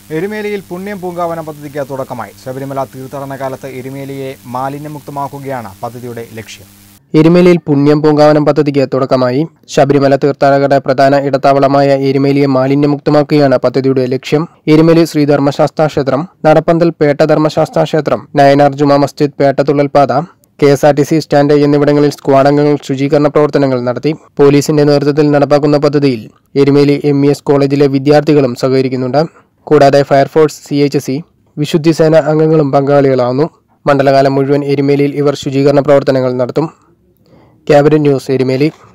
എരുമേലിയിൽ പുണ്യം പൂങ്കാവനം പദ്ധതിക്ക് തുടക്കമായി ശബരിമല തീർത്ഥാടന കാലത്ത് എരുമേലിയെ മാലിന്യമുക്തമാക്കുകയാണ് പദ്ധതിയുടെ ലക്ഷ്യം എരുമേലിയിൽ പുണ്യം പൂങ്കാവനം പദ്ധതിക്ക് തുടക്കമായി ശബരിമല തീർത്ഥാടകരുടെ പ്രധാന ഇടത്താവളമായ എരുമേലിയെ മാലിന്യമുക്തമാക്കുകയാണ് പദ്ധതിയുടെ ലക്ഷ്യം എരുമേലി ശ്രീധർമ്മശാസ്താ ക്ഷേത്രം നടപ്പന്തൽ പേട്ട ധർമ്മശാസ്താ ക്ഷേത്രം നയനാർ ജുമാ മസ്ജിദ് പേട്ട തുള്ളൽപാത K S R T C stand എന്നിവിടങ്ങളിൽ സ്ക്വാഡ് അംഗങ്ങൾ ശുചീകരണ പ്രവർത്തനങ്ങൾ നടത്തി പോലീസിന്റെ നേതൃത്വത്തിൽ നടപ്പാക്കുന്ന പദ്ധതിയിൽ എരുമേലി എം ഇ എസ് കോളേജിലെ വിദ്യാർത്ഥികളും സഹകരിക്കുന്നുണ്ട് കൂടാതെ ഫയർഫോഴ്സ് സി എച്ച് സി വിശുദ്ധി സേന അംഗങ്ങളും പങ്കാളികളാവുന്നു മണ്ഡലകാലം മുഴുവൻ എരുമേലിയിൽ ഇവർ ശുചീകരണ പ്രവർത്തനങ്ങൾ നടത്തും ക്യാബിനറ്റ് ന്യൂസ് എരുമേലി